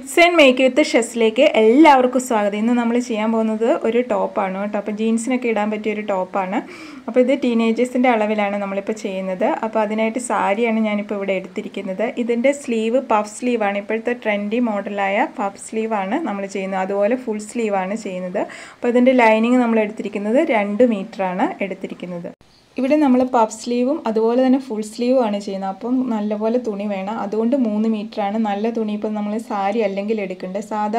tips and make with ഷെസ്സിലേക്ക് എല്ലാവർക്കും സ്വാഗതം ഇന്ന് നമ്മൾ ചെയ്യാൻ പോകുന്നത് ഒരു ടോപ്പാണ് കേട്ടോ അപ്പോൾ ജീൻസിനൊക്കെ ഇടാൻ പറ്റിയ ഒരു ടോപ്പാണ് അപ്പോൾ ഇത് ടീനേജേഴ്സിൻ്റെ അളവിലാണ് നമ്മളിപ്പോൾ ചെയ്യുന്നത് അപ്പോൾ അതിനായിട്ട് സാരിയാണ് ഞാനിപ്പോൾ ഇവിടെ എടുത്തിരിക്കുന്നത് ഇതിൻ്റെ സ്ലീവ് പഫ് സ്ലീവാണ് ഇപ്പോഴത്തെ ട്രെൻഡി മോഡലായ പഫ് സ്ലീവാണ് നമ്മൾ ചെയ്യുന്നത് അതുപോലെ ഫുൾ സ്ലീവാണ് ചെയ്യുന്നത് അപ്പോൾ ഇതിൻ്റെ ലൈനിങ് നമ്മൾ എടുത്തിരിക്കുന്നത് രണ്ട് മീറ്ററാണ് എടുത്തിരിക്കുന്നത് ഇവിടെ നമ്മൾ പഫ് സ്ലീവും അതുപോലെ തന്നെ ഫുൾ സ്ലീവും ആണ് ചെയ്യുന്നത് അപ്പം നല്ലപോലെ തുണി വേണം അതുകൊണ്ട് മൂന്ന് മീറ്ററാണ് നല്ല തുണി ഇപ്പം നമ്മൾ സാരി അല്ലെങ്കിൽ എടുക്കേണ്ടത് സാധാ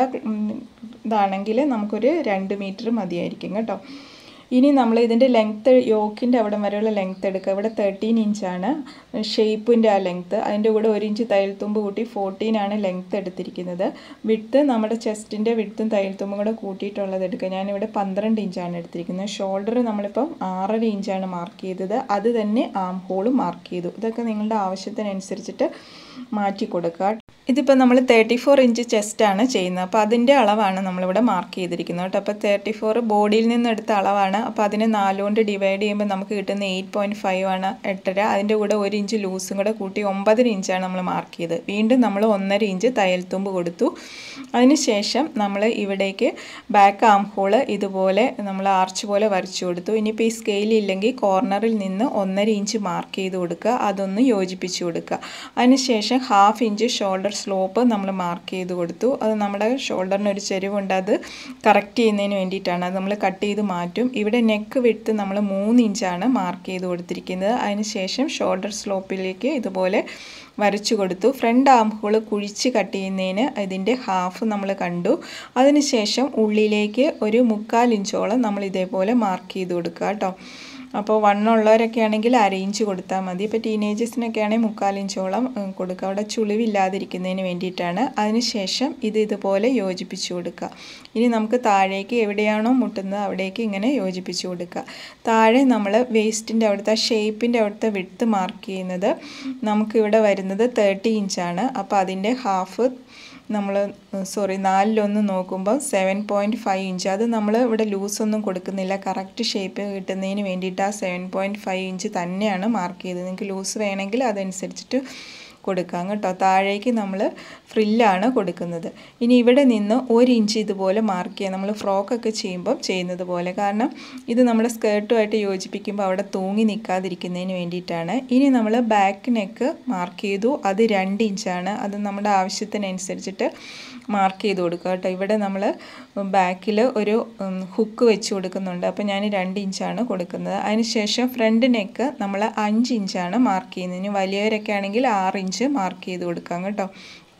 ഇതാണെങ്കിൽ നമുക്കൊരു രണ്ട് മീറ്റർ മതിയായിരിക്കും കേട്ടോ ഇനി നമ്മൾ ഇതിൻ്റെ ലെങ്ത്ത് യോക്കിൻ്റെ അവിടെ വരെയുള്ള ലെങ്ത്ത് എടുക്കുക ഇവിടെ തേർട്ടീൻ ഇഞ്ചാണ് ഷേപ്പിൻ്റെ ആ ലെങ്ത്ത് അതിൻ്റെ കൂടെ ഒരു ഇഞ്ച് തയ്യൽത്തുമ്പ് കൂട്ടി ഫോർട്ടീൻ ആണ് ലെങ്ത്ത് എടുത്തിരിക്കുന്നത് വിട്ത്ത് നമ്മുടെ ചെസ്റ്റിൻ്റെ വിട്ത്തും തയ്യൽത്തുമ്പും കൂടെ കൂട്ടിയിട്ടുള്ളത് എടുക്കുക ഞാനിവിടെ പന്ത്രണ്ട് ഇഞ്ചാണ് എടുത്തിരിക്കുന്നത് ഷോൾഡർ നമ്മളിപ്പം ആറര ഇഞ്ചാണ് മാർക്ക് ചെയ്തത് അത് തന്നെ ആം ഹോളും മാർക്ക് ചെയ്തു ഇതൊക്കെ നിങ്ങളുടെ ആവശ്യത്തിനനുസരിച്ചിട്ട് മാറ്റി കൊടുക്കുക ഇതിപ്പോൾ നമ്മൾ തേർട്ടി ഫോർ ഇഞ്ച് ചെസ്റ്റാണ് ചെയ്യുന്നത് അപ്പോൾ അതിൻ്റെ അളവാണ് നമ്മളിവിടെ മാർക്ക് ചെയ്തിരിക്കുന്നത് കേട്ടോ അപ്പോൾ തേർട്ടി ഫോർ ബോഡിയിൽ നിന്ന് എടുത്ത അളവാണ് അപ്പോൾ അതിനെ നാലുകൊണ്ട് ഡിവൈഡ് ചെയ്യുമ്പോൾ നമുക്ക് കിട്ടുന്ന എയ്റ്റ് പോയിൻറ്റ് ഫൈവ് ആണ് എട്ടര അതിൻ്റെ കൂടെ ഒരു ഇഞ്ച് ലൂസും കൂടെ കൂട്ടി ഒമ്പതര ഇഞ്ചാണ് നമ്മൾ മാർക്ക് ചെയ്തത് വീണ്ടും നമ്മൾ ഒന്നര ഇഞ്ച് തയ്യൽത്തുമ്പ് കൊടുത്തു അതിനുശേഷം നമ്മൾ ഇവിടേക്ക് ബാക്ക് ആം ഹോള് ഇതുപോലെ നമ്മൾ ആർച്ച് പോലെ വരച്ചു കൊടുത്തു ഇനിയിപ്പോൾ ഈ സ്കെയിൽ ഇല്ലെങ്കിൽ കോർണറിൽ നിന്ന് ഒന്നര ഇഞ്ച് മാർക്ക് ചെയ്ത് കൊടുക്കുക അതൊന്ന് യോജിപ്പിച്ച് കൊടുക്കുക അതിനുശേഷം ഹാഫ് ഇഞ്ച് ഷോൾഡർ സ്ലോപ്പ് നമ്മൾ മാർക്ക് ചെയ്ത് കൊടുത്തു അത് നമ്മുടെ ഷോൾഡറിന് ഒരു ചെരിവുണ്ട് അത് കറക്റ്റ് ചെയ്യുന്നതിന് വേണ്ടിയിട്ടാണ് അത് നമ്മൾ കട്ട് ചെയ്ത് മാറ്റും ഇവിടെ നെക്ക് വിട്ട് നമ്മൾ മൂന്ന് ഇഞ്ചാണ് മാർക്ക് ചെയ്ത് കൊടുത്തിരിക്കുന്നത് അതിനുശേഷം ഷോൾഡർ സ്ലോപ്പിലേക്ക് ഇതുപോലെ വരച്ചു കൊടുത്തു ഫ്രണ്ട് ആം ഹോൾ കുഴിച്ച് കട്ട് ചെയ്യുന്നതിന് ഇതിൻ്റെ ഹാഫ് നമ്മൾ കണ്ടു അതിനുശേഷം ഉള്ളിലേക്ക് ഒരു മുക്കാൽ ഇഞ്ചോളം നമ്മൾ ഇതേപോലെ മാർക്ക് ചെയ്ത് കൊടുക്കുക കേട്ടോ അപ്പോൾ വണ്ണമുള്ളവരൊക്കെ ആണെങ്കിൽ അര ഇഞ്ച് കൊടുത്താൽ മതി ഇപ്പോൾ ടീനേജേഴ്സിനൊക്കെ ആണെങ്കിൽ മുക്കാൽ ഇഞ്ചോളം കൊടുക്കുക അവിടെ ചുളിവില്ലാതിരിക്കുന്നതിന് വേണ്ടിയിട്ടാണ് അതിനുശേഷം ഇത് ഇതുപോലെ യോജിപ്പിച്ച് കൊടുക്കുക ഇനി നമുക്ക് താഴേക്ക് എവിടെയാണോ മുട്ടുന്നത് അവിടേക്ക് ഇങ്ങനെ യോജിപ്പിച്ച് കൊടുക്കുക താഴെ നമ്മൾ വേസ്റ്റിൻ്റെ അവിടുത്തെ ഷേപ്പിൻ്റെ അവിടുത്തെ വിട്ട് മാർക്ക് ചെയ്യുന്നത് നമുക്കിവിടെ വരുന്നത് തേർട്ടി ഇഞ്ചാണ് അപ്പോൾ അതിൻ്റെ ഹാഫ് നമ്മൾ സോറി നാലിലൊന്ന് നോക്കുമ്പോൾ സെവൻ പോയിൻറ്റ് ഫൈവ് ഇഞ്ച് അത് നമ്മൾ ഇവിടെ ലൂസൊന്നും കൊടുക്കുന്നില്ല കറക്റ്റ് ഷേപ്പ് കിട്ടുന്നതിന് വേണ്ടിയിട്ട് ആ സെവൻ പോയിൻറ്റ് ഫൈവ് ഇഞ്ച് തന്നെയാണ് മാർക്ക് ചെയ്തത് നിങ്ങൾക്ക് ലൂസ് വേണമെങ്കിൽ അതനുസരിച്ചിട്ട് കൊടുക്കാം കേട്ടോ താഴേക്ക് നമ്മൾ ഫ്രില്ലാണ് കൊടുക്കുന്നത് ഇനി ഇവിടെ നിന്ന് ഒരു ഇഞ്ച് ഇതുപോലെ മാർക്ക് ചെയ്യാം നമ്മൾ ഫ്രോക്കൊക്കെ ചെയ്യുമ്പോൾ ചെയ്യുന്നത് പോലെ കാരണം ഇത് നമ്മുടെ സ്കേർട്ടുമായിട്ട് യോജിപ്പിക്കുമ്പോൾ അവിടെ തൂങ്ങി നിൽക്കാതിരിക്കുന്നതിന് വേണ്ടിയിട്ടാണ് ഇനി നമ്മൾ ബാക്ക് നെക്ക് മാർക്ക് ചെയ്തു അത് രണ്ട് ഇഞ്ചാണ് അത് നമ്മുടെ ആവശ്യത്തിനനുസരിച്ചിട്ട് മാർക്ക് ചെയ്ത് കൊടുക്കുക കേട്ടോ ഇവിടെ നമ്മൾ ബാക്കിൽ ഒരു ഹുക്ക് വെച്ച് കൊടുക്കുന്നുണ്ട് അപ്പോൾ ഞാൻ രണ്ട് ഇഞ്ചാണ് കൊടുക്കുന്നത് അതിനുശേഷം ഫ്രണ്ട് നെക്ക് നമ്മൾ അഞ്ച് ഇഞ്ചാണ് മാർക്ക് ചെയ്യുന്നത് ഇനി വലിയവരൊക്കെ ആണെങ്കിൽ ആറ് ഇഞ്ച് മാർക്ക് ചെയ്ത് കൊടുക്കാം കേട്ടോ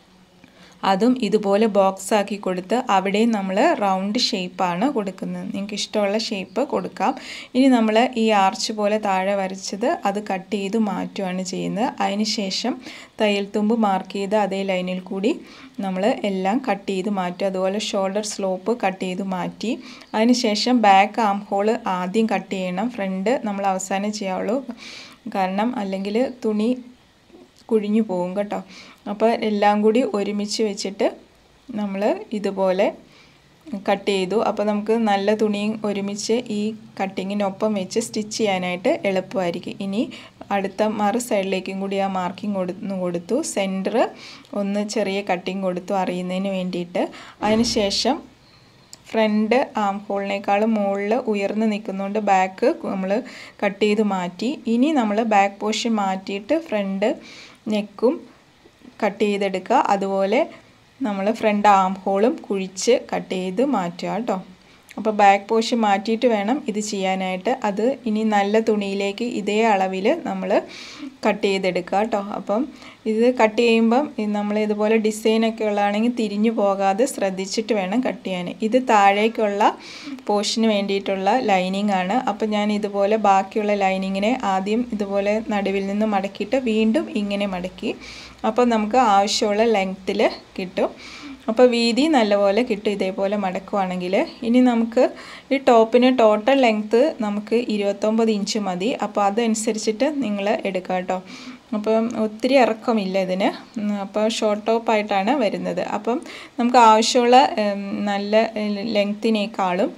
അതും ഇതുപോലെ ബോക്സ് ആക്കി കൊടുത്ത് അവിടെയും നമ്മൾ റൗണ്ട് ഷേപ്പാണ് കൊടുക്കുന്നത് നിങ്ങൾക്ക് ഇഷ്ടമുള്ള ഷേപ്പ് കൊടുക്കാം ഇനി നമ്മൾ ഈ ആർച്ച് പോലെ താഴെ വരച്ചത് അത് കട്ട് ചെയ്ത് മാറ്റുകയാണ് ചെയ്യുന്നത് അതിനുശേഷം തയ്യൽ തുമ്പ് മാർക്ക് ചെയ്ത് അതേ ലൈനിൽ കൂടി നമ്മൾ എല്ലാം കട്ട് ചെയ്ത് മാറ്റും അതുപോലെ ഷോൾഡർ സ്ലോപ്പ് കട്ട് ചെയ്ത് മാറ്റി അതിനുശേഷം ബാക്ക് ആം ഹോൾ ആദ്യം കട്ട് ചെയ്യണം ഫ്രണ്ട് നമ്മൾ അവസാനം ചെയ്യാവുള്ളൂ കാരണം അല്ലെങ്കിൽ തുണി കുഴിഞ്ഞു പോകും കേട്ടോ അപ്പോൾ എല്ലാം കൂടി ഒരുമിച്ച് വെച്ചിട്ട് നമ്മൾ ഇതുപോലെ കട്ട് ചെയ്തു അപ്പോൾ നമുക്ക് നല്ല തുണിയും ഒരുമിച്ച് ഈ കട്ടിങ്ങിനൊപ്പം വെച്ച് സ്റ്റിച്ച് ചെയ്യാനായിട്ട് എളുപ്പമായിരിക്കും ഇനി അടുത്ത മറു സൈഡിലേക്കും കൂടി ആ മാർക്കിംഗ് കൊടുത്തു കൊടുത്തു സെൻറ്റർ ഒന്ന് ചെറിയ കട്ടിങ് കൊടുത്തു അറിയുന്നതിന് വേണ്ടിയിട്ട് അതിനുശേഷം ഫ്രണ്ട് ആം ഹോളിനേക്കാളും മുകളിൽ ഉയർന്ന് നിൽക്കുന്നതുകൊണ്ട് ബാക്ക് നമ്മൾ കട്ട് ചെയ്ത് മാറ്റി ഇനി നമ്മൾ ബാക്ക് പോർഷൻ മാറ്റിയിട്ട് ഫ്രണ്ട് നെക്കും കട്ട് ചെയ്തെടുക്കുക അതുപോലെ നമ്മൾ ഫ്രണ്ട് ആം ഹോളും കുഴിച്ച് കട്ട് ചെയ്ത് മാറ്റുക കേട്ടോ അപ്പോൾ ബാക്ക് പോർഷൻ മാറ്റിയിട്ട് വേണം ഇത് ചെയ്യാനായിട്ട് അത് ഇനി നല്ല തുണിയിലേക്ക് ഇതേ അളവിൽ നമ്മൾ കട്ട് ചെയ്തെടുക്കുക കേട്ടോ അപ്പം ഇത് കട്ട് ചെയ്യുമ്പം നമ്മൾ ഇതുപോലെ ഡിസൈനൊക്കെ ഉള്ളതാണെങ്കിൽ തിരിഞ്ഞു പോകാതെ ശ്രദ്ധിച്ചിട്ട് വേണം കട്ട് ചെയ്യാൻ ഇത് താഴേക്കുള്ള പോർഷന് വേണ്ടിയിട്ടുള്ള ലൈനിങ് ആണ് അപ്പോൾ ഞാൻ ഇതുപോലെ ബാക്കിയുള്ള ലൈനിങ്ങിനെ ആദ്യം ഇതുപോലെ നടുവിൽ നിന്ന് മടക്കിയിട്ട് വീണ്ടും ഇങ്ങനെ മടക്കി അപ്പോൾ നമുക്ക് ആവശ്യമുള്ള ലെങ്ത്തിൽ കിട്ടും അപ്പോൾ വീതി നല്ലപോലെ കിട്ടും ഇതേപോലെ മടക്കുവാണെങ്കിൽ ഇനി നമുക്ക് ഈ ടോപ്പിന് ടോട്ടൽ ലെങ്ത്ത് നമുക്ക് ഇരുപത്തൊമ്പത് ഇഞ്ച് മതി അപ്പോൾ അതനുസരിച്ചിട്ട് നിങ്ങൾ എടുക്കുക കേട്ടോ അപ്പം ഒത്തിരി ഇറക്കമില്ല ഇതിന് അപ്പോൾ ഷോർട്ട് ടോപ്പായിട്ടാണ് വരുന്നത് അപ്പം നമുക്ക് ആവശ്യമുള്ള നല്ല ലെങ്ത്തിനേക്കാളും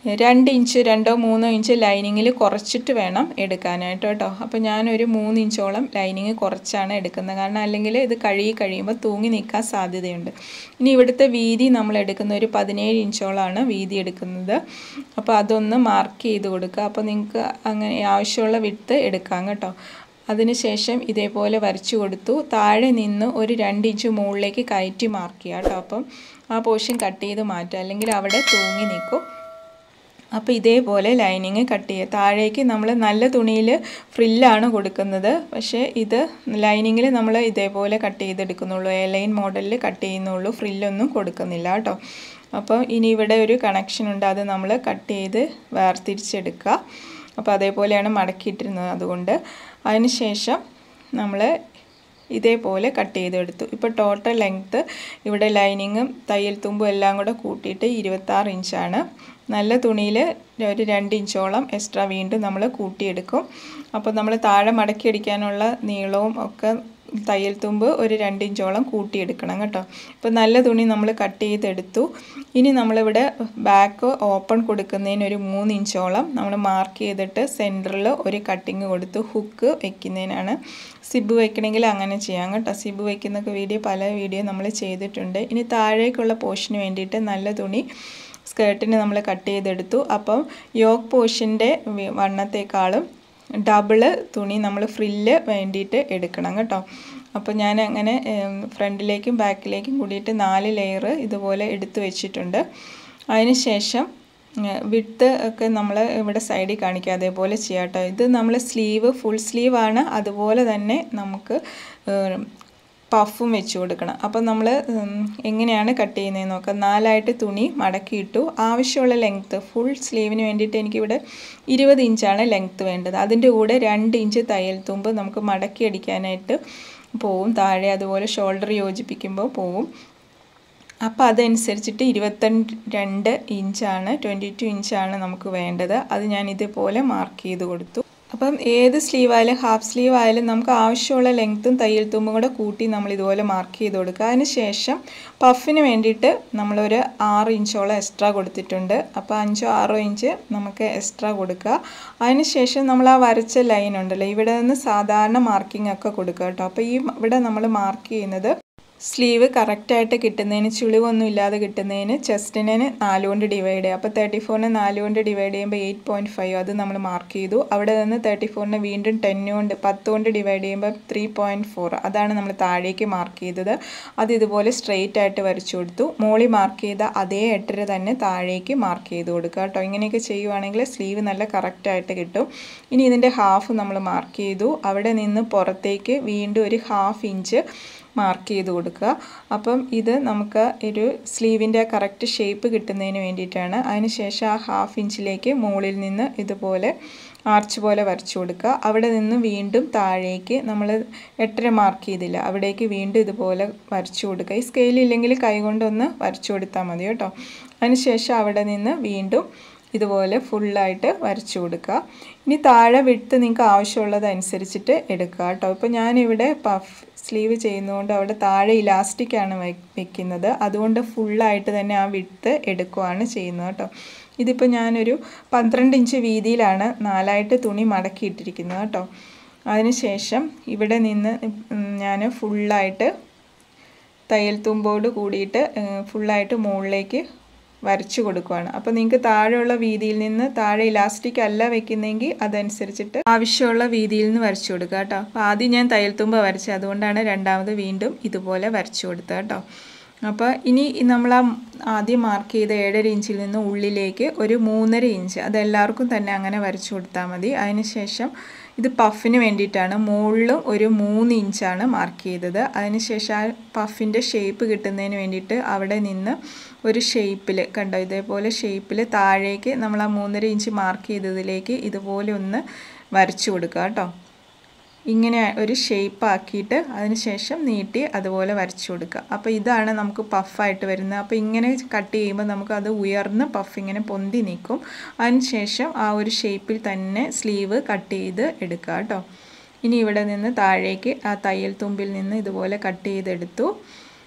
രണ്ട് ഇഞ്ച് രണ്ടോ മൂന്നോ ഇഞ്ച് ലൈനിങ്ങിൽ കുറച്ചിട്ട് വേണം എടുക്കാനായിട്ട് കേട്ടോ അപ്പോൾ ഞാനൊരു മൂന്ന് ഇഞ്ചോളം ലൈനിങ് കുറച്ചാണ് എടുക്കുന്നത് കാരണം അല്ലെങ്കിൽ ഇത് കഴുകി കഴിയുമ്പോൾ തൂങ്ങി നിൽക്കാൻ സാധ്യതയുണ്ട് ഇനി ഇവിടുത്തെ വീതി നമ്മൾ എടുക്കുന്ന ഒരു പതിനേഴ് ഇഞ്ചോളമാണ് വീതി എടുക്കുന്നത് അപ്പോൾ അതൊന്ന് മാർക്ക് ചെയ്ത് കൊടുക്കുക അപ്പോൾ നിങ്ങൾക്ക് അങ്ങനെ ആവശ്യമുള്ള വിട്ട് എടുക്കാം കേട്ടോ അതിനുശേഷം ഇതേപോലെ വരച്ചു കൊടുത്തു താഴെ നിന്ന് ഒരു രണ്ട് ഇഞ്ച് മുകളിലേക്ക് കയറ്റി മാർക്ക് ചെയ്യുക കേട്ടോ അപ്പം ആ പോർഷൻ കട്ട് ചെയ്ത് മാറ്റുക അല്ലെങ്കിൽ അവിടെ തൂങ്ങി നിൽക്കും അപ്പോൾ ഇതേപോലെ ലൈനിങ് കട്ട് ചെയ്യുക താഴേക്ക് നമ്മൾ നല്ല തുണിയിൽ ഫ്രില്ലാണ് കൊടുക്കുന്നത് പക്ഷേ ഇത് ലൈനിങ്ങിൽ നമ്മൾ ഇതേപോലെ കട്ട് ചെയ്തെടുക്കുന്നുള്ളൂ എ ലൈൻ മോഡലിൽ കട്ട് ചെയ്യുന്നുള്ളൂ ഫ്രില്ലൊന്നും കൊടുക്കുന്നില്ല കേട്ടോ അപ്പോൾ ഇനി ഇവിടെ ഒരു കണക്ഷൻ ഉണ്ട് അത് നമ്മൾ കട്ട് ചെയ്ത് വേർതിരിച്ചെടുക്കുക അപ്പോൾ അതേപോലെയാണ് മടക്കിയിട്ടിരുന്നത് അതുകൊണ്ട് അതിന് ശേഷം നമ്മൾ ഇതേപോലെ കട്ട് ചെയ്തെടുത്തു ഇപ്പോൾ ടോട്ടൽ ലെങ്ത്ത് ഇവിടെ ലൈനിങ്ങും തയ്യൽ തുമ്പും എല്ലാം കൂടെ കൂട്ടിയിട്ട് ഇരുപത്താറ് ഇഞ്ചാണ് നല്ല തുണിയിൽ ഒരു രണ്ട് ഇഞ്ചോളം എക്സ്ട്രാ വീണ്ടും നമ്മൾ കൂട്ടിയെടുക്കും അപ്പോൾ നമ്മൾ താഴെ മടക്കി അടിക്കാനുള്ള നീളവും ഒക്കെ തയ്യൽ തുമ്പ് ഒരു രണ്ട് ഇഞ്ചോളം കൂട്ടിയെടുക്കണം കേട്ടോ ഇപ്പോൾ നല്ല തുണി നമ്മൾ കട്ട് ചെയ്തെടുത്തു ഇനി നമ്മളിവിടെ ബാക്ക് ഓപ്പൺ കൊടുക്കുന്നതിന് ഒരു മൂന്ന് ഇഞ്ചോളം നമ്മൾ മാർക്ക് ചെയ്തിട്ട് സെൻറ്ററിൽ ഒരു കട്ടിങ് കൊടുത്തു ഹുക്ക് വെക്കുന്നതിനാണ് സിബ് വെക്കണമെങ്കിൽ അങ്ങനെ ചെയ്യാം കേട്ടോ സിബ് വെക്കുന്നൊക്കെ വീഡിയോ പല വീഡിയോ നമ്മൾ ചെയ്തിട്ടുണ്ട് ഇനി താഴേക്കുള്ള പോർഷന് വേണ്ടിയിട്ട് നല്ല തുണി സ്കേർട്ടിന് നമ്മൾ കട്ട് ചെയ്തെടുത്തു അപ്പം യോക്ക് പോർഷൻ്റെ വണ്ണത്തേക്കാളും ഡബിള് തുണി നമ്മൾ ഫ്രില്ല് വേണ്ടിയിട്ട് എടുക്കണം കേട്ടോ അപ്പോൾ ഞാൻ അങ്ങനെ ഫ്രണ്ടിലേക്കും ബാക്കിലേക്കും കൂടിയിട്ട് നാല് ലെയർ ഇതുപോലെ എടുത്തു വെച്ചിട്ടുണ്ട് അതിന് ശേഷം വിട്ട് ഒക്കെ നമ്മൾ ഇവിടെ സൈഡിൽ കാണിക്കുക അതേപോലെ ചെയ്യാം കേട്ടോ ഇത് നമ്മൾ സ്ലീവ് ഫുൾ സ്ലീവാണ് അതുപോലെ തന്നെ നമുക്ക് പഫും വെച്ച് കൊടുക്കണം അപ്പം നമ്മൾ എങ്ങനെയാണ് കട്ട് ചെയ്യുന്നത് നോക്കാം നാലായിട്ട് തുണി മടക്കിയിട്ടു ആവശ്യമുള്ള ലെങ്ത്ത് ഫുൾ സ്ലീവിന് വേണ്ടിയിട്ട് എനിക്കിവിടെ ഇരുപത് ഇഞ്ചാണ് ലെങ്ത്ത് വേണ്ടത് അതിൻ്റെ കൂടെ രണ്ട് ഇഞ്ച് തയ്യൽ തുമ്പ് നമുക്ക് മടക്കി അടിക്കാനായിട്ട് പോവും താഴെ അതുപോലെ ഷോൾഡർ യോജിപ്പിക്കുമ്പോൾ പോവും അപ്പോൾ അതനുസരിച്ചിട്ട് ഇരുപത്തിരണ്ട് രണ്ട് ഇഞ്ചാണ് ട്വൻറ്റി ടു ഇഞ്ചാണ് നമുക്ക് വേണ്ടത് അത് ഞാൻ ഇതുപോലെ മാർക്ക് ചെയ്ത് കൊടുത്തു അപ്പം ഏത് സ്ലീവ് ആയാലും ഹാഫ് സ്ലീവ് ആയാലും നമുക്ക് ആവശ്യമുള്ള ലെങ്ത്തും തയ്യൽ തുമ്പും കൂടെ കൂട്ടി നമ്മൾ ഇതുപോലെ മാർക്ക് ചെയ്ത് കൊടുക്കുക അതിന് ശേഷം പഫിന് വേണ്ടിയിട്ട് നമ്മളൊരു ആറ് ഇഞ്ചോളം എക്സ്ട്രാ കൊടുത്തിട്ടുണ്ട് അപ്പോൾ അഞ്ചോ ആറോ ഇഞ്ച് നമുക്ക് എക്സ്ട്രാ കൊടുക്കുക അതിന് ശേഷം നമ്മൾ ആ വരച്ച ലൈൻ ഉണ്ടല്ലോ ഇവിടെ നിന്ന് സാധാരണ മാർക്കിംഗ് ഒക്കെ കൊടുക്കുക കേട്ടോ അപ്പോൾ ഈ ഇവിടെ നമ്മൾ മാർക്ക് ചെയ്യുന്നത് സ്ലീവ് കറക്റ്റായിട്ട് കിട്ടുന്നതിന് ചുളിവൊന്നും ഇല്ലാതെ കിട്ടുന്നതിന് ചെസ്റ്റിനെ നാല് കൊണ്ട് ഡിവൈഡ് ചെയ്യുക അപ്പോൾ തേർട്ടി ഫോറിനെ നാല് കൊണ്ട് ഡിവൈഡ് ചെയ്യുമ്പോൾ എയ്റ്റ് പോയിൻറ്റ് ഫൈവ് അത് നമ്മൾ മാർക്ക് ചെയ്തു അവിടെ നിന്ന് തേർട്ടി ഫോറിനെ വീണ്ടും ടെൻ കൊണ്ട് പത്ത് കൊണ്ട് ഡിവൈഡ് ചെയ്യുമ്പോൾ ത്രീ പോയിൻറ്റ് ഫോർ അതാണ് നമ്മൾ താഴേക്ക് മാർക്ക് ചെയ്തത് അത് ഇതുപോലെ സ്ട്രെയിറ്റ് ആയിട്ട് വരച്ചു കൊടുത്തു മോളി മാർക്ക് ചെയ്ത അതേ എട്ടര തന്നെ താഴേക്ക് മാർക്ക് ചെയ്ത് കൊടുക്കുക കേട്ടോ ഇങ്ങനെയൊക്കെ ചെയ്യുവാണെങ്കിൽ സ്ലീവ് നല്ല കറക്റ്റായിട്ട് കിട്ടും ഇനി ഇതിൻ്റെ ഹാഫ് നമ്മൾ മാർക്ക് ചെയ്തു അവിടെ നിന്ന് പുറത്തേക്ക് വീണ്ടും ഒരു ഹാഫ് ഇഞ്ച് മാർക്ക് ചെയ്ത് കൊടുക്കുക അപ്പം ഇത് നമുക്ക് ഒരു സ്ലീവിൻ്റെ കറക്റ്റ് ഷേപ്പ് കിട്ടുന്നതിന് വേണ്ടിയിട്ടാണ് അതിനുശേഷം ആ ഹാഫ് ഇഞ്ചിലേക്ക് മുകളിൽ നിന്ന് ഇതുപോലെ ആർച്ച് പോലെ വരച്ചു കൊടുക്കുക അവിടെ നിന്ന് വീണ്ടും താഴേക്ക് നമ്മൾ എട്ടര മാർക്ക് ചെയ്തില്ല അവിടേക്ക് വീണ്ടും ഇതുപോലെ വരച്ചു കൊടുക്കുക ഈ സ്കെയിലില്ലെങ്കിൽ കൈകൊണ്ടൊന്ന് വരച്ചു കൊടുത്താൽ മതി കേട്ടോ അതിനുശേഷം അവിടെ നിന്ന് വീണ്ടും ഇതുപോലെ ഫുള്ളായിട്ട് വരച്ചു കൊടുക്കുക ഇനി താഴെ വിട്ട് നിങ്ങൾക്ക് ആവശ്യമുള്ളത് അനുസരിച്ചിട്ട് എടുക്കുക കേട്ടോ ഇപ്പോൾ ഞാനിവിടെ പഫ് സ്ലീവ് ചെയ്യുന്നതുകൊണ്ട് അവിടെ താഴെ ഇലാസ്റ്റിക്കാണ് വെക്കുന്നത് അതുകൊണ്ട് ഫുള്ളായിട്ട് തന്നെ ആ വിട്ട് എടുക്കുകയാണ് ചെയ്യുന്നത് കേട്ടോ ഇതിപ്പോൾ ഞാനൊരു പന്ത്രണ്ട് ഇഞ്ച് വീതിയിലാണ് നാലായിട്ട് തുണി മടക്കിയിട്ടിരിക്കുന്നത് കേട്ടോ അതിനുശേഷം ഇവിടെ നിന്ന് ഞാൻ ഫുള്ളായിട്ട് തയ്യൽ തുമ്പോട് കൂടിയിട്ട് ഫുള്ളായിട്ട് മുകളിലേക്ക് വരച്ചു കൊടുക്കുകയാണ് അപ്പോൾ നിങ്ങൾക്ക് താഴെയുള്ള വീതിയിൽ നിന്ന് താഴെ ഇലാസ്റ്റിക് അല്ല വെക്കുന്നതെങ്കിൽ അതനുസരിച്ചിട്ട് ആവശ്യമുള്ള വീതിയിൽ നിന്ന് വരച്ചു കൊടുക്കുക കേട്ടോ അപ്പോൾ ആദ്യം ഞാൻ തയ്യൽ തുമ്പ വരച്ചത് അതുകൊണ്ടാണ് രണ്ടാമത് വീണ്ടും ഇതുപോലെ വരച്ചു കൊടുത്തത് കേട്ടോ അപ്പോൾ ഇനി നമ്മൾ ആ ആദ്യം മാർക്ക് ചെയ്ത ഏഴര ഇഞ്ചിൽ നിന്ന് ഉള്ളിലേക്ക് ഒരു മൂന്നര ഇഞ്ച് അതെല്ലാവർക്കും തന്നെ അങ്ങനെ വരച്ചു കൊടുത്താൽ മതി അതിനുശേഷം ഇത് പഫിന് വേണ്ടിയിട്ടാണ് മുകളിലും ഒരു മൂന്ന് ഇഞ്ചാണ് മാർക്ക് ചെയ്തത് അതിനുശേഷം ആ പഫിൻ്റെ ഷേപ്പ് കിട്ടുന്നതിന് വേണ്ടിയിട്ട് അവിടെ നിന്ന് ഒരു ഷേപ്പിൽ കണ്ടോ ഇതേപോലെ ഷേപ്പിൽ താഴേക്ക് നമ്മൾ ആ മൂന്നര ഇഞ്ച് മാർക്ക് ചെയ്തതിലേക്ക് ഇതുപോലെ ഒന്ന് വരച്ചു കൊടുക്കുക കേട്ടോ ഇങ്ങനെ ഒരു ഷേപ്പ് ആക്കിയിട്ട് അതിനുശേഷം നീട്ടി അതുപോലെ വരച്ചു കൊടുക്കുക അപ്പോൾ ഇതാണ് നമുക്ക് പഫായിട്ട് വരുന്നത് അപ്പോൾ ഇങ്ങനെ കട്ട് ചെയ്യുമ്പോൾ നമുക്ക് അത് ഉയർന്ന് പഫ് ഇങ്ങനെ പൊന്തി നിൽക്കും അതിനുശേഷം ആ ഒരു ഷേപ്പിൽ തന്നെ സ്ലീവ് കട്ട് ചെയ്ത് എടുക്കുക കേട്ടോ ഇനി ഇവിടെ നിന്ന് താഴേക്ക് ആ തയ്യൽ തുമ്പിൽ നിന്ന് ഇതുപോലെ കട്ട് ചെയ്തെടുത്തു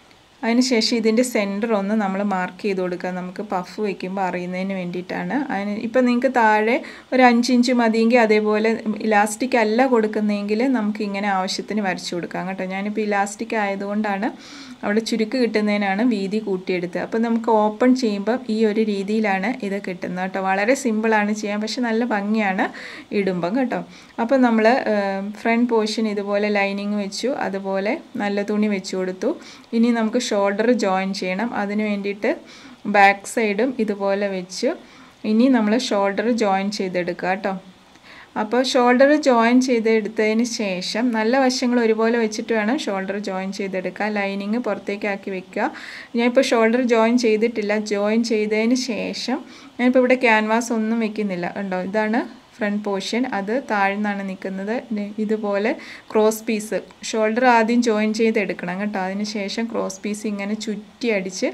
അതിനുശേഷം ഇതിൻ്റെ സെൻറ്റർ ഒന്ന് നമ്മൾ മാർക്ക് ചെയ്ത് കൊടുക്കുക നമുക്ക് പഫ് വയ്ക്കുമ്പോൾ അറിയുന്നതിന് വേണ്ടിയിട്ടാണ് അതിന് ഇപ്പം നിങ്ങൾക്ക് താഴെ ഒരു അഞ്ച് ഇഞ്ച് മതിയെങ്കിൽ അതേപോലെ ഇലാസ്റ്റിക് അല്ല കൊടുക്കുന്നതെങ്കിൽ നമുക്ക് ഇങ്ങനെ ആവശ്യത്തിന് വരച്ചു കൊടുക്കാം കേട്ടോ ഞാനിപ്പോൾ ഇലാസ്റ്റിക് ആയതുകൊണ്ടാണ് അവിടെ ചുരുക്ക് കിട്ടുന്നതിനാണ് വീതി കൂട്ടിയെടുത്തത് അപ്പോൾ നമുക്ക് ഓപ്പൺ ചെയ്യുമ്പം ഈ ഒരു രീതിയിലാണ് ഇത് കിട്ടുന്നത് കേട്ടോ വളരെ സിമ്പിളാണ് ചെയ്യാൻ പക്ഷെ നല്ല ഭംഗിയാണ് ഇടുമ്പം കേട്ടോ അപ്പോൾ നമ്മൾ ഫ്രണ്ട് പോർഷൻ ഇതുപോലെ ലൈനിങ് വെച്ചു അതുപോലെ നല്ല തുണി വെച്ച് കൊടുത്തു ഇനി നമുക്ക് ഷോൾഡർ ജോയിൻ ചെയ്യണം അതിന് വേണ്ടിയിട്ട് ബാക്ക് സൈഡും ഇതുപോലെ വെച്ച് ഇനി നമ്മൾ ഷോൾഡർ ജോയിൻ ചെയ്തെടുക്കുക കേട്ടോ അപ്പോൾ ഷോൾഡർ ജോയിൻ ചെയ്തെടുത്തതിന് ശേഷം നല്ല വശങ്ങൾ ഒരുപോലെ വെച്ചിട്ട് വേണം ഷോൾഡർ ജോയിൻ ചെയ്തെടുക്കുക ലൈനിങ് പുറത്തേക്കാക്കി വെക്കുക ഞാനിപ്പോൾ ഷോൾഡർ ജോയിൻ ചെയ്തിട്ടില്ല ജോയിൻ ചെയ്തതിന് ശേഷം ഞാനിപ്പോൾ ഇവിടെ ക്യാൻവാസ് ഒന്നും വെക്കുന്നില്ല ഉണ്ടോ ഇതാണ് ഫ്രണ്ട് പോർഷൻ അത് താഴ്ന്നാണ് നിൽക്കുന്നത് ഇതുപോലെ ക്രോസ് പീസ് ഷോൾഡർ ആദ്യം ജോയിൻ ചെയ്തെടുക്കണം കേട്ടോ അതിന് ശേഷം ക്രോസ് പീസ് ഇങ്ങനെ ചുറ്റി അടിച്ച്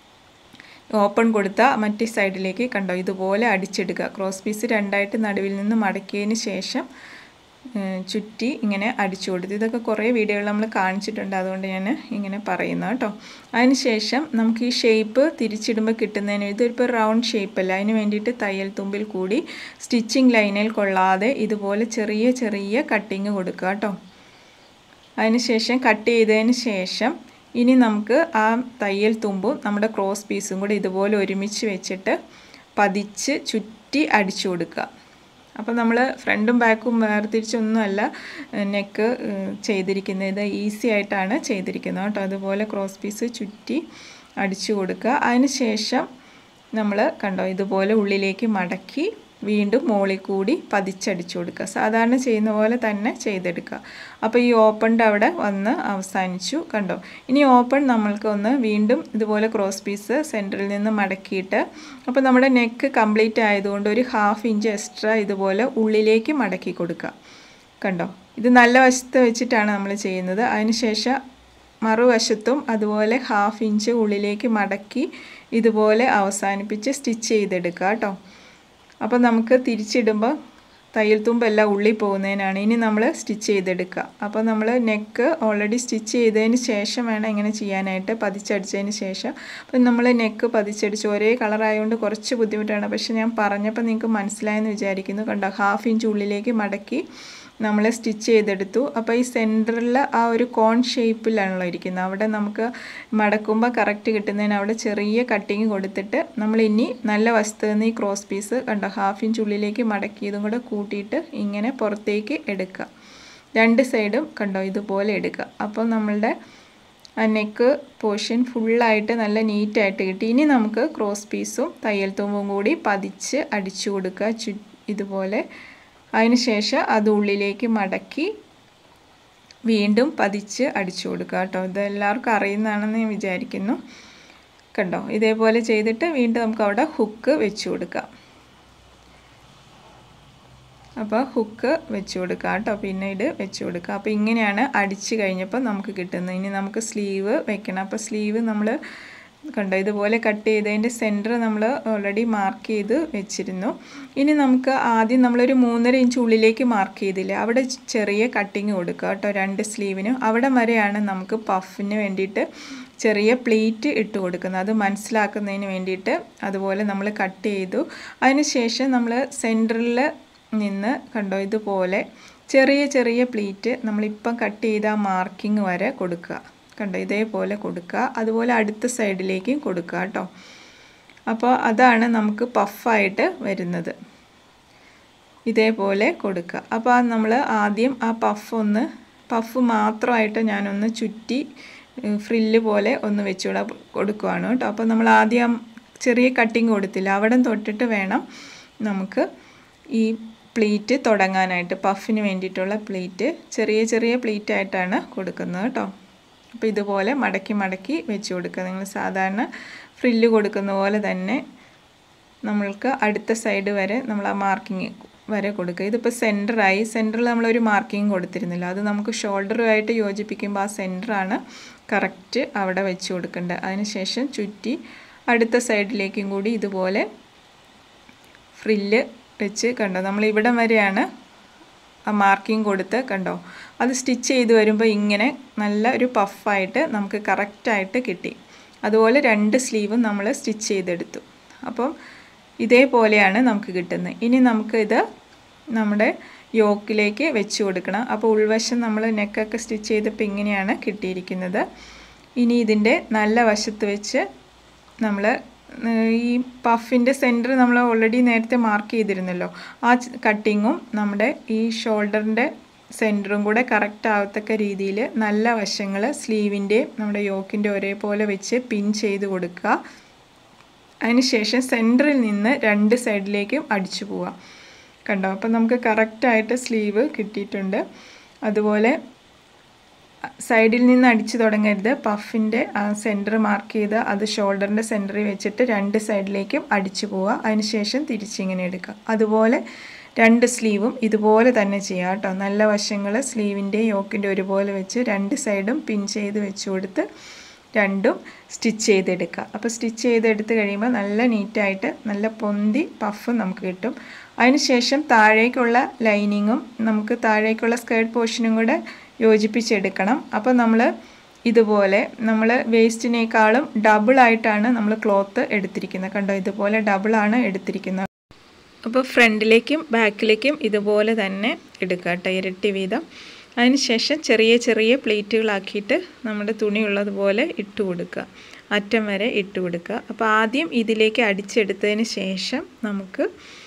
ഓപ്പൺ കൊടുത്ത മറ്റേ സൈഡിലേക്ക് കണ്ടോ ഇതുപോലെ അടിച്ചെടുക്കുക ക്രോസ് പീസ് രണ്ടായിട്ട് നടുവിൽ നിന്ന് മടക്കിയതിന് ശേഷം ചുറ്റി ഇങ്ങനെ അടിച്ചു കൊടുത്തു ഇതൊക്കെ കുറേ വീഡിയോകൾ നമ്മൾ കാണിച്ചിട്ടുണ്ട് അതുകൊണ്ട് ഞാൻ ഇങ്ങനെ പറയുന്നു കേട്ടോ അതിന് ശേഷം നമുക്ക് ഈ ഷേപ്പ് തിരിച്ചിടുമ്പോൾ കിട്ടുന്നതിന് ഇതൊരിപ്പോൾ റൗണ്ട് ഷേപ്പല്ല അതിന് വേണ്ടിയിട്ട് തയ്യൽ തുമ്പിൽ കൂടി സ്റ്റിച്ചിങ് ലൈനിൽ കൊള്ളാതെ ഇതുപോലെ ചെറിയ ചെറിയ കട്ടിങ് കൊടുക്കുക കേട്ടോ അതിന് ശേഷം കട്ട് ചെയ്തതിന് ശേഷം ഇനി നമുക്ക് ആ തയ്യൽ തുമ്പും നമ്മുടെ ക്രോസ് പീസും കൂടി ഇതുപോലെ ഒരുമിച്ച് വെച്ചിട്ട് പതിച്ച് ചുറ്റി അടിച്ചു കൊടുക്കുക അപ്പോൾ നമ്മൾ ഫ്രണ്ടും ബാക്കും വേർതിരിച്ചൊന്നുമല്ല നെക്ക് ചെയ്തിരിക്കുന്നത് ഇത് ഈസി ആയിട്ടാണ് ചെയ്തിരിക്കുന്നത് കേട്ടോ അതുപോലെ ക്രോസ് പീസ് ചുറ്റി അടിച്ചു കൊടുക്കുക അതിന് ശേഷം നമ്മൾ കണ്ടോ ഇതുപോലെ ഉള്ളിലേക്ക് മടക്കി വീണ്ടും മുകളിൽ കൂടി പതിച്ചടിച്ചു കൊടുക്കുക സാധാരണ ചെയ്യുന്ന പോലെ തന്നെ ചെയ്തെടുക്കുക അപ്പോൾ ഈ ഓപ്പണിൻ്റെ അവിടെ വന്ന് അവസാനിച്ചു കണ്ടോ ഇനി ഓപ്പൺ നമ്മൾക്ക് ഒന്ന് വീണ്ടും ഇതുപോലെ ക്രോസ് പീസ് സെൻറ്ററിൽ നിന്ന് മടക്കിയിട്ട് അപ്പോൾ നമ്മുടെ നെക്ക് കംപ്ലീറ്റ് ആയതുകൊണ്ട് ഒരു ഹാഫ് ഇഞ്ച് എക്സ്ട്രാ ഇതുപോലെ ഉള്ളിലേക്ക് മടക്കി കൊടുക്കുക കണ്ടോ ഇത് നല്ല വശത്ത് വെച്ചിട്ടാണ് നമ്മൾ ചെയ്യുന്നത് അതിനുശേഷം മറുവശത്തും അതുപോലെ ഹാഫ് ഇഞ്ച് ഉള്ളിലേക്ക് മടക്കി ഇതുപോലെ അവസാനിപ്പിച്ച് സ്റ്റിച്ച് ചെയ്തെടുക്കുക കേട്ടോ അപ്പോൾ നമുക്ക് തിരിച്ചിടുമ്പോൾ തയ്യൽ തുമ്പെല്ലാം ഉള്ളിൽ പോകുന്നതിനാണ് ഇനി നമ്മൾ സ്റ്റിച്ച് ചെയ്തെടുക്കുക അപ്പോൾ നമ്മൾ നെക്ക് ഓൾറെഡി സ്റ്റിച്ച് ചെയ്തതിന് ശേഷം വേണം ഇങ്ങനെ ചെയ്യാനായിട്ട് പതിച്ചടിച്ചതിന് ശേഷം അപ്പം നമ്മൾ നെക്ക് പതിച്ചടിച്ച് ഒരേ കളറായതുകൊണ്ട് കുറച്ച് ബുദ്ധിമുട്ടാണ് പക്ഷേ ഞാൻ പറഞ്ഞപ്പോൾ നിങ്ങൾക്ക് മനസ്സിലായെന്ന് വിചാരിക്കുന്നു കണ്ടോ ഹാഫ് ഇഞ്ച് ഉള്ളിലേക്ക് മടക്കി നമ്മൾ സ്റ്റിച്ച് ചെയ്തെടുത്തു അപ്പോൾ ഈ സെൻറ്ററിൽ ആ ഒരു കോൺ ഷേപ്പിലാണല്ലോ ഇരിക്കുന്നത് അവിടെ നമുക്ക് മടക്കുമ്പോൾ കറക്റ്റ് കിട്ടുന്നതിന് അവിടെ ചെറിയ കട്ടിങ് കൊടുത്തിട്ട് നമ്മൾ ഇനി നല്ല വശത്ത് നിന്ന് ഈ ക്രോസ് പീസ് കണ്ടോ ഹാഫ് ഇഞ്ച് ഉള്ളിലേക്ക് മടക്കിയതും കൂടെ കൂട്ടിയിട്ട് ഇങ്ങനെ പുറത്തേക്ക് എടുക്കുക രണ്ട് സൈഡും കണ്ടോ ഇതുപോലെ എടുക്കുക അപ്പോൾ നമ്മളുടെ ആ നെക്ക് പോർഷൻ ഫുള്ളായിട്ട് നല്ല നീറ്റായിട്ട് കിട്ടി ഇനി നമുക്ക് ക്രോസ് പീസും തയ്യൽ തുമ്പും കൂടി പതിച്ച് അടിച്ചു കൊടുക്കുക ചു ഇതുപോലെ അതിനുശേഷം അത് ഉള്ളിലേക്ക് മടക്കി വീണ്ടും പതിച്ച് അടിച്ചു കൊടുക്കുക കേട്ടോ ഇത് എല്ലാവർക്കും അറിയുന്നതാണെന്ന് ഞാൻ വിചാരിക്കുന്നു കണ്ടോ ഇതേപോലെ ചെയ്തിട്ട് വീണ്ടും നമുക്ക് അവിടെ ഹുക്ക് വെച്ച് കൊടുക്കാം അപ്പോൾ ഹുക്ക് വെച്ച് കൊടുക്കുക കേട്ടോ പിന്നീട് വെച്ച് കൊടുക്കുക അപ്പോൾ ഇങ്ങനെയാണ് അടിച്ച് കഴിഞ്ഞപ്പോൾ നമുക്ക് കിട്ടുന്നത് ഇനി നമുക്ക് സ്ലീവ് വെക്കണം അപ്പോൾ സ്ലീവ് നമ്മൾ കണ്ടോ ഇതുപോലെ കട്ട് ചെയ്തതിൻ്റെ സെൻറ്റർ നമ്മൾ ഓൾറെഡി മാർക്ക് ചെയ്ത് വെച്ചിരുന്നു ഇനി നമുക്ക് ആദ്യം നമ്മളൊരു മൂന്നര ഇഞ്ച് ഉള്ളിലേക്ക് മാർക്ക് ചെയ്തില്ലേ അവിടെ ചെറിയ കട്ടിങ് കൊടുക്കുക കേട്ടോ രണ്ട് സ്ലീവിനും അവിടെ വരെയാണ് നമുക്ക് പഫിന് വേണ്ടിയിട്ട് ചെറിയ പ്ലീറ്റ് ഇട്ട് കൊടുക്കുന്നത് അത് മനസ്സിലാക്കുന്നതിന് വേണ്ടിയിട്ട് അതുപോലെ നമ്മൾ കട്ട് ചെയ്തു അതിനുശേഷം നമ്മൾ സെൻറ്ററിൽ നിന്ന് കണ്ടോ ഇതുപോലെ ചെറിയ ചെറിയ പ്ലീറ്റ് നമ്മളിപ്പം കട്ട് ചെയ്ത ആ മാർക്കിംഗ് വരെ കൊടുക്കുക കണ്ടോ ഇതേപോലെ കൊടുക്കുക അതുപോലെ അടുത്ത സൈഡിലേക്കും കൊടുക്കുക കേട്ടോ അപ്പോൾ അതാണ് നമുക്ക് പഫായിട്ട് വരുന്നത് ഇതേപോലെ കൊടുക്കുക അപ്പോൾ നമ്മൾ ആദ്യം ആ പഫ് ഒന്ന് പഫ് മാത്രമായിട്ട് ഞാനൊന്ന് ചുറ്റി ഫ്രില്ല് പോലെ ഒന്ന് വെച്ച് കൊടുക്കുവാണ് കേട്ടോ അപ്പോൾ നമ്മൾ ആദ്യം ചെറിയ കട്ടിങ് കൊടുത്തില്ല അവിടെ തൊട്ടിട്ട് വേണം നമുക്ക് ഈ പ്ലീറ്റ് തുടങ്ങാനായിട്ട് പഫിന് വേണ്ടിയിട്ടുള്ള പ്ലീറ്റ് ചെറിയ ചെറിയ പ്ലീറ്റ് ആയിട്ടാണ് കൊടുക്കുന്നത് കേട്ടോ അപ്പോൾ ഇതുപോലെ മടക്കി മടക്കി വെച്ച് കൊടുക്കുക നിങ്ങൾ സാധാരണ ഫ്രില്ല് കൊടുക്കുന്ന പോലെ തന്നെ നമ്മൾക്ക് അടുത്ത സൈഡ് വരെ നമ്മൾ ആ മാർക്കിങ് വരെ കൊടുക്കുക ഇതിപ്പോൾ സെൻറ്ററായി സെൻറ്ററിൽ നമ്മളൊരു മാർക്കിങ് കൊടുത്തിരുന്നില്ല അത് നമുക്ക് ഷോൾഡറുമായിട്ട് യോജിപ്പിക്കുമ്പോൾ ആ സെൻറ്ററാണ് കറക്റ്റ് അവിടെ വെച്ച് കൊടുക്കേണ്ടത് അതിനുശേഷം ചുറ്റി അടുത്ത സൈഡിലേക്കും കൂടി ഇതുപോലെ ഫ്രില്ല് വെച്ച് കണ്ടോ നമ്മൾ ഇവിടം വരെയാണ് ആ മാർക്കിംഗ് കൊടുത്ത് കണ്ടോ അത് സ്റ്റിച്ച് ചെയ്ത് വരുമ്പോൾ ഇങ്ങനെ നല്ല ഒരു പഫായിട്ട് നമുക്ക് കറക്റ്റായിട്ട് കിട്ടി അതുപോലെ രണ്ട് സ്ലീവും നമ്മൾ സ്റ്റിച്ച് ചെയ്തെടുത്തു അപ്പം ഇതേപോലെയാണ് നമുക്ക് കിട്ടുന്നത് ഇനി നമുക്കിത് നമ്മുടെ യോക്കിലേക്ക് വെച്ച് കൊടുക്കണം അപ്പോൾ ഉൾവശം നമ്മൾ നെക്കൊക്കെ സ്റ്റിച്ച് ചെയ്തപ്പോൾ ഇങ്ങനെയാണ് കിട്ടിയിരിക്കുന്നത് ഇനി ഇതിൻ്റെ നല്ല വശത്ത് വെച്ച് നമ്മൾ ഈ പഫിൻ്റെ സെൻറ്റർ നമ്മൾ ഓൾറെഡി നേരത്തെ മാർക്ക് ചെയ്തിരുന്നല്ലോ ആ കട്ടിങ്ങും നമ്മുടെ ഈ ഷോൾഡറിൻ്റെ സെൻറ്ററും കൂടെ കറക്റ്റ് ആവത്തക്ക രീതിയിൽ നല്ല വശങ്ങൾ സ്ലീവിൻ്റെയും നമ്മുടെ യോക്കിൻ്റെ ഒരേപോലെ വെച്ച് പിൻ ചെയ്ത് കൊടുക്കുക അതിനുശേഷം സെൻറ്ററിൽ നിന്ന് രണ്ട് സൈഡിലേക്കും അടിച്ചു പോവാം കണ്ടോ അപ്പം നമുക്ക് കറക്റ്റായിട്ട് സ്ലീവ് കിട്ടിയിട്ടുണ്ട് അതുപോലെ സൈഡിൽ നിന്ന് അടിച്ചു തുടങ്ങരുത് പഫിൻ്റെ സെൻറ്റർ മാർക്ക് ചെയ്ത് അത് ഷോൾഡറിൻ്റെ സെൻറ്ററിൽ വെച്ചിട്ട് രണ്ട് സൈഡിലേക്കും അടിച്ചു പോവുക അതിനുശേഷം തിരിച്ചിങ്ങനെ എടുക്കുക അതുപോലെ രണ്ട് സ്ലീവും ഇതുപോലെ തന്നെ ചെയ്യുക കേട്ടോ നല്ല വശങ്ങൾ സ്ലീവിൻ്റെ യോക്കിൻ്റെ ഒരുപോലെ വെച്ച് രണ്ട് സൈഡും പിൻ ചെയ്ത് വെച്ച് കൊടുത്ത് രണ്ടും സ്റ്റിച്ച് ചെയ്തെടുക്കുക അപ്പോൾ സ്റ്റിച്ച് ചെയ്തെടുത്ത് കഴിയുമ്പോൾ നല്ല നീറ്റായിട്ട് നല്ല പൊന്തി പഫ് നമുക്ക് കിട്ടും അതിനുശേഷം താഴേക്കുള്ള ലൈനിങ്ങും നമുക്ക് താഴേക്കുള്ള സ്കേർട്ട് പോർഷനും കൂടെ യോജിപ്പിച്ചെടുക്കണം അപ്പോൾ നമ്മൾ ഇതുപോലെ നമ്മൾ വേസ്റ്റിനേക്കാളും ഡബിളായിട്ടാണ് നമ്മൾ ക്ലോത്ത് എടുത്തിരിക്കുന്നത് കണ്ടോ ഇതുപോലെ ഡബിളാണ് എടുത്തിരിക്കുന്നത് അപ്പോൾ ഫ്രണ്ടിലേക്കും ബാക്കിലേക്കും ഇതുപോലെ തന്നെ എടുക്കുക കേട്ടോ ഇരട്ടി വീതം അതിനുശേഷം ചെറിയ ചെറിയ പ്ലേറ്റുകളാക്കിയിട്ട് നമ്മുടെ തുണി ഉള്ളതുപോലെ ഇട്ട് കൊടുക്കുക അറ്റം വരെ ഇട്ട് കൊടുക്കുക അപ്പോൾ ആദ്യം ഇതിലേക്ക് അടിച്ചെടുത്തതിന് ശേഷം നമുക്ക്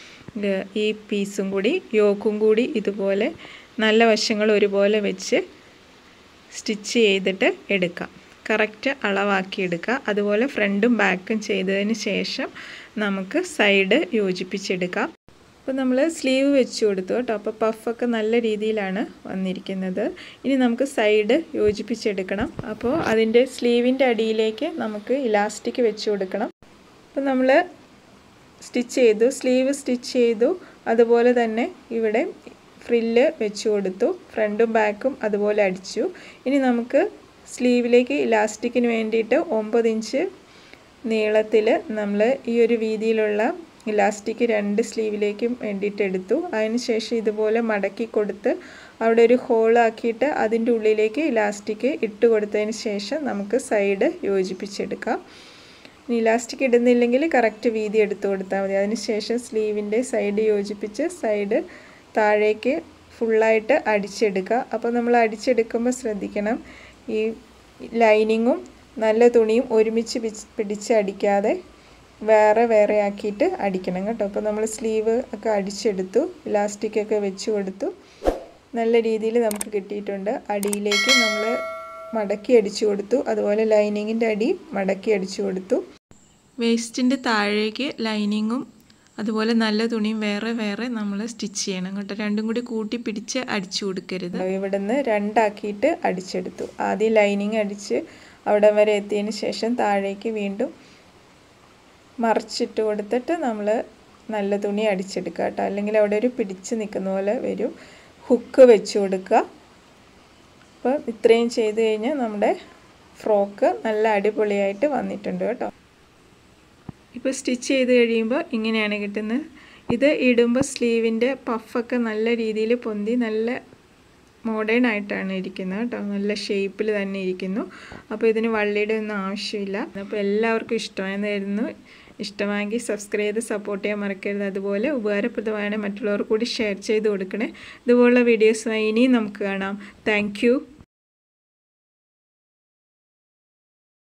ഈ പീസും കൂടി യോക്കും കൂടി ഇതുപോലെ നല്ല വശങ്ങൾ ഒരുപോലെ വെച്ച് സ്റ്റിച്ച് ചെയ്തിട്ട് എടുക്കാം കറക്റ്റ് അളവാക്കി എടുക്കുക അതുപോലെ ഫ്രണ്ടും ബാക്കും ചെയ്തതിന് ശേഷം നമുക്ക് സൈഡ് യോജിപ്പിച്ചെടുക്കാം അപ്പോൾ നമ്മൾ സ്ലീവ് വെച്ച് കൊടുത്തു കേട്ടോ അപ്പോൾ പഫൊക്കെ നല്ല രീതിയിലാണ് വന്നിരിക്കുന്നത് ഇനി നമുക്ക് സൈഡ് യോജിപ്പിച്ചെടുക്കണം അപ്പോൾ അതിൻ്റെ സ്ലീവിൻ്റെ അടിയിലേക്ക് നമുക്ക് ഇലാസ്റ്റിക് വെച്ച് കൊടുക്കണം അപ്പോൾ നമ്മൾ സ്റ്റിച്ച് ചെയ്തു സ്ലീവ് സ്റ്റിച്ച് ചെയ്തു അതുപോലെ തന്നെ ഇവിടെ ഫ്രില്ല് വെച്ച് കൊടുത്തു ഫ്രണ്ടും ബാക്കും അതുപോലെ അടിച്ചു ഇനി നമുക്ക് സ്ലീവിലേക്ക് ഇലാസ്റ്റിക്കിന് വേണ്ടിയിട്ട് ഒമ്പത് ഇഞ്ച് നീളത്തിൽ നമ്മൾ ഈ ഒരു വീതിയിലുള്ള ഇലാസ്റ്റിക് രണ്ട് സ്ലീവിലേക്കും വേണ്ടിയിട്ട് എടുത്തു അതിനുശേഷം ഇതുപോലെ മടക്കി കൊടുത്ത് അവിടെ ഒരു ഹോളാക്കിയിട്ട് അതിൻ്റെ ഉള്ളിലേക്ക് ഇലാസ്റ്റിക് ഇട്ട് കൊടുത്തതിന് ശേഷം നമുക്ക് സൈഡ് യോജിപ്പിച്ചെടുക്കാം ഇനി ഇലാസ്റ്റിക് ഇടുന്നില്ലെങ്കിൽ കറക്റ്റ് വീതി എടുത്തു കൊടുത്താൽ മതി അതിനുശേഷം സ്ലീവിൻ്റെ സൈഡ് യോജിപ്പിച്ച് സൈഡ് താഴേക്ക് ഫുള്ളായിട്ട് അടിച്ചെടുക്കുക അപ്പോൾ നമ്മൾ അടിച്ചെടുക്കുമ്പോൾ ശ്രദ്ധിക്കണം ഈ ലൈനിങ്ങും നല്ല തുണിയും ഒരുമിച്ച് പിടിച്ച് അടിക്കാതെ വേറെ വേറെ ആക്കിയിട്ട് അടിക്കണം കേട്ടോ അപ്പോൾ നമ്മൾ സ്ലീവ് ഒക്കെ അടിച്ചെടുത്തു ഇലാസ്റ്റിക്കൊക്കെ വെച്ച് കൊടുത്തു നല്ല രീതിയിൽ നമുക്ക് കിട്ടിയിട്ടുണ്ട് അടിയിലേക്ക് നമ്മൾ മടക്കി അടിച്ചു കൊടുത്തു അതുപോലെ ലൈനിങ്ങിൻ്റെ അടി മടക്കി അടിച്ചു കൊടുത്തു വേസ്റ്റിൻ്റെ താഴേക്ക് ലൈനിങ്ങും അതുപോലെ നല്ല തുണിയും വേറെ വേറെ നമ്മൾ സ്റ്റിച്ച് ചെയ്യണം കേട്ടോ രണ്ടും കൂടി കൂട്ടി പിടിച്ച് അടിച്ചു കൊടുക്കരുത് ഇവിടെ നിന്ന് രണ്ടാക്കിയിട്ട് അടിച്ചെടുത്തു ആദ്യം ലൈനിങ് അടിച്ച് അവിടെ വരെ എത്തിയതിന് ശേഷം താഴേക്ക് വീണ്ടും മറിച്ചിട്ട് കൊടുത്തിട്ട് നമ്മൾ നല്ല തുണി അടിച്ചെടുക്കുക കേട്ടോ അല്ലെങ്കിൽ അവിടെ ഒരു പിടിച്ച് നിൽക്കുന്ന പോലെ വരും ഹുക്ക് വെച്ച് കൊടുക്കുക അപ്പോൾ ഇത്രയും ചെയ്ത് കഴിഞ്ഞാൽ നമ്മുടെ ഫ്രോക്ക് നല്ല അടിപൊളിയായിട്ട് വന്നിട്ടുണ്ട് കേട്ടോ ഇപ്പോൾ സ്റ്റിച്ച് ചെയ്ത് കഴിയുമ്പോൾ ഇങ്ങനെയാണ് കിട്ടുന്നത് ഇത് ഇടുമ്പോൾ സ്ലീവിൻ്റെ പഫൊക്കെ നല്ല രീതിയിൽ പൊന്തി നല്ല മോഡേൺ ആയിട്ടാണ് ഇരിക്കുന്നത് കേട്ടോ നല്ല ഷേപ്പിൽ തന്നെ ഇരിക്കുന്നു അപ്പോൾ ഇതിന് വള്ളിയുടെ ഒന്നും ആവശ്യമില്ല അപ്പോൾ എല്ലാവർക്കും ഇഷ്ടമായിരുന്നു ഇഷ്ടമായെങ്കിൽ സബ്സ്ക്രൈബ് ചെയ്ത് സപ്പോർട്ട് ചെയ്യാൻ മറക്കരുത് അതുപോലെ ഉപകാരപ്രദമായ മറ്റുള്ളവർ കൂടി ഷെയർ ചെയ്ത് കൊടുക്കണേ ഇതുപോലുള്ള വീഡിയോസുമായി ഇനിയും നമുക്ക് കാണാം താങ്ക്